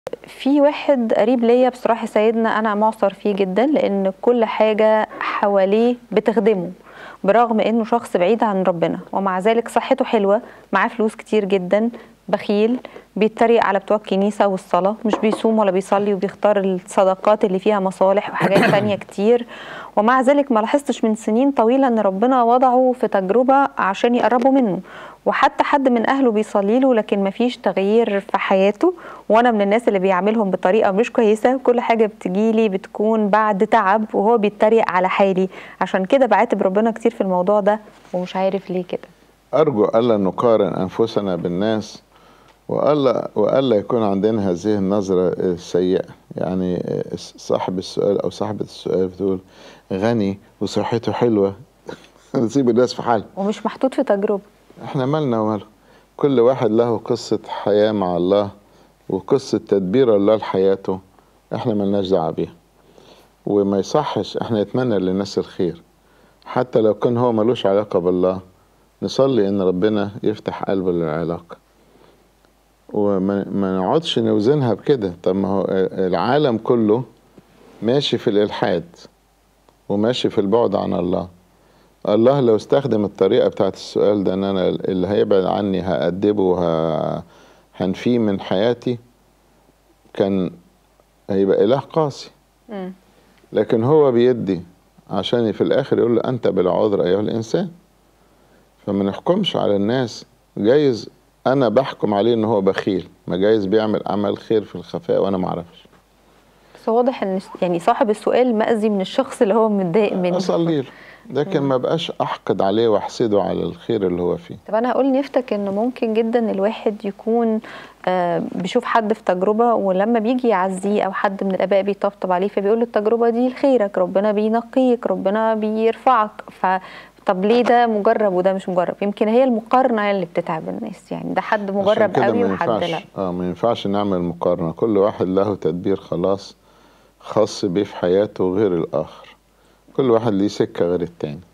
في واحد قريب ليا بصراحة سيدنا أنا معصر فيه جدا لأن كل حاجة حواليه بتخدمه برغم إنه شخص بعيد عن ربنا ومع ذلك صحته حلوة معاه فلوس كتير جدا بخيل بيتريق على بتوع الكنيسة والصلاة مش بيصوم ولا بيصلي وبيختار الصدقات اللي فيها مصالح وحاجات تانية كتير ومع ذلك ما لاحظتش من سنين طويلة ان ربنا وضعه في تجربة عشان يقربوا منه وحتى حد من اهله بيصلي له لكن ما فيش تغيير في حياته وانا من الناس اللي بيعاملهم بطريقة مش كويسة كل حاجة بتجيلي بتكون بعد تعب وهو بيتريق على حالي عشان كده بعاتب ربنا كتير في الموضوع ده ومش عارف ليه كده أرجو ألا نقارن أنفسنا بالناس وألا وألا يكون عندنا هذه النظرة السيئة يعني صاحب السؤال أو صاحبة السؤال بتقول غني وصحته حلوة نسيب الناس في حالها ومش محطوط في تجربة احنا مالنا وماله كل واحد له قصة حياة مع الله وقصة تدبير الله لحياته احنا ملناش دعوة بيها وما يصحش احنا نتمنى للناس الخير حتى لو كان هو ملوش علاقة بالله نصلي ان ربنا يفتح قلبه للعلاقة وما ما نقعدش نوزنها بكده طب ما هو العالم كله ماشي في الإلحاد وماشي في البعد عن الله الله لو استخدم الطريقة بتاعت السؤال ده ان انا اللي هيبعد عني هأدبه وهنفيه من حياتي كان هيبقى إله قاسي مم. لكن هو بيدي عشان في الآخر يقول له أنت بلا عذر أيها الإنسان فما نحكمش على الناس جايز أنا بحكم عليه إن هو بخيل ما جايز بيعمل أعمال خير في الخفاء وأنا معرفش بس واضح ان يعني صاحب السؤال مأذي من الشخص اللي هو متضايق منه أصلي له لكن ما بقاش أحقد عليه وأحسده على الخير اللي هو فيه طب انا هقول نفتك ان ممكن جدا الواحد يكون آه بيشوف حد في تجربه ولما بيجي يعزيه او حد من الاباء بيطبطب عليه فبيقول له التجربه دي لخيرك ربنا بينقيك ربنا بيرفعك ف طب ليه ده مجرب وده مش مجرب يمكن هي المقارنه اللي بتتعب الناس يعني ده حد عشان مجرب كده قوي ما وحد ينفعش لا اه ما ينفعش نعمل مقارنة كل واحد له تدبير خلاص خاص بيه في حياته غير الآخر كل واحد ليه سكة غير التاني